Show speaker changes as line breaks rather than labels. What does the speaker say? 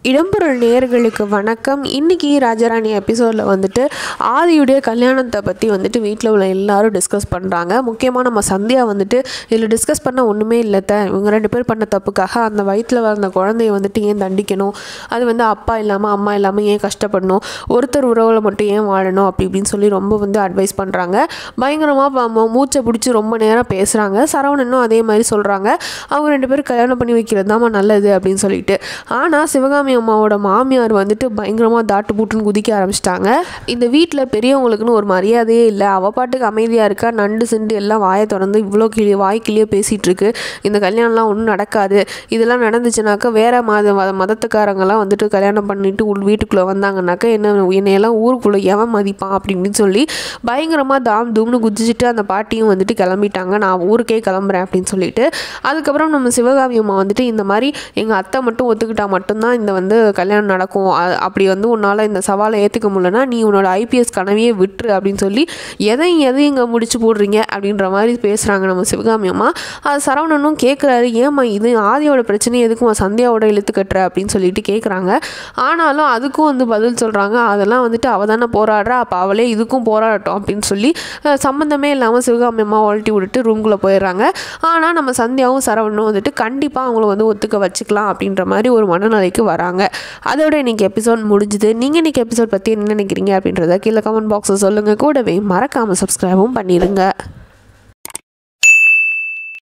இடம்பொருள் நேயர்களுக்கு வணக்கம் இன்னைக்கு ராஜாராணி எபிசோடில் வந்துட்டு ஆதியுடைய கல்யாணத்தை பற்றி வந்துட்டு வீட்டில் உள்ள எல்லாரும் டிஸ்கஸ் பண்ணுறாங்க முக்கியமாக நம்ம சந்தியா வந்துட்டு இதில் டிஸ்கஸ் பண்ண ஒன்றுமே இல்லை த இவங்க ரெண்டு பேர் பண்ண தப்புக்காக அந்த வயிற்றில் வளர்ந்த குழந்தைய வந்துட்டு ஏன் தண்டிக்கணும் அது வந்து அப்பா இல்லாமல் அம்மா இல்லாமல் ஏன் கஷ்டப்படணும் ஒருத்தர் உறவில் மட்டும் ஏன் வாழணும் அப்படி இப்படின்னு சொல்லி ரொம்ப வந்து அட்வைஸ் பண்ணுறாங்க பயங்கரமாக மூச்சை பிடிச்சி ரொம்ப நேரம் பேசுகிறாங்க சரவணனும் அதே மாதிரி சொல்கிறாங்க அவங்க ரெண்டு பேரும் கல்யாணம் பண்ணி வைக்கிறது தாம்மா நல்லது அப்படின்னு சொல்லிட்டு ஆனால் சிவகாமி அம்மாவோட மாமியார் வந்துட்டு பயங்கரமாக தாட்டு பூட்டுன்னு குதிக்க ஆரம்பிச்சிட்டாங்க இந்த வீட்டில் பெரியவங்களுக்குன்னு ஒரு மரியாதையே இல்லை அவள் பாட்டுக்கு அமைதியாக இருக்கா நண்டு சிண்டு எல்லாம் வாயை திறந்து இவ்வளோ கிளிய வாய் கிளியே பேசிகிட்டு இருக்கு இந்த கல்யாணம்லாம் ஒன்றும் நடக்காது இதெல்லாம் நடந்துச்சுனாக்கா வேற மத மத- மதத்துக்காரங்கெல்லாம் வந்துட்டு கல்யாணம் பண்ணிட்டு உள் வீட்டுக்குள்ளே வந்தாங்கனாக்கா என்ன என்னையெல்லாம் ஊருக்குள்ளே எவன் மதிப்பான் அப்படின்னு சொல்லி பயங்கரமாக தாம் தூம்னு குதிச்சுட்டு அந்த பாட்டியும் வந்துட்டு கிளம்பிட்டாங்க நான் ஊருக்கே கிளம்புறேன் அப்படின்னு சொல்லிட்டு அதுக்கப்புறம் நம்ம சிவகாமி அம்மா வந்துட்டு இந்த மாதிரி எங்கள் அத்தை மட்டும் ஒத்துக்கிட்டா மட்டும்தான் இந்த வந்து கல்யாணம் நடக்கும் அ- அப்படி வந்து உன்னால் இந்த சவாலை ஏற்றுக்க முடியலன்னா நீ உன்னோட ஐபிஎஸ் கனவையே விட்டுரு அப்படின்னு சொல்லி எதையும் எதையும் இங்கே முடிச்சு போடுறீங்க அப்படின்ற மாதிரி பேசுகிறாங்க நம்ம சிவகாமி அம்மா அது சரவணனும் கேட்குறாரு ஏம்மா இது ஆதியோட பிரச்சனை எதுக்கும் உன் சந்தியாவோட இழுத்து கட்டுற அப்படின்னு சொல்லிட்டு கேட்குறாங்க ஆனாலும் அதுக்கும் வந்து பதில் சொல்கிறாங்க அதெல்லாம் வந்துட்டு அவள் தானே போராடுறா அப்போ அவளே இதுக்கும் போராடட்டும் அப்படின்னு சொல்லி அஹ், சம்மந்தமே இல்லாமல் சிவகாமி அம்மா ஒழட்டி விட்டுட்டு ரூம்குள்ளே போயிடுறாங்க ஆனால் நம்ம சந்தியாவும் சரவணனும் வந்துட்டு கண்டிப்பாக அவங்கள வந்து ஒத்துக்க வச்சுக்கலாம் அப்படின்ற மாதிரி ஒரு மனநிலைக்கு வராங்க அதோட இன்னைக்கு எபிசோட் முடிஞ்சுது நீங்கள் இன்னைக்கு எபிசோட் பற்றி என்ன நினைக்கிறீங்க அப்படின்றத கீழே கமெண்ட் பாக்ஸில் சொல்லுங்கள் கூடவே மறக்காமல் சப்ஸ்கிரைபும் பண்ணிடுங்க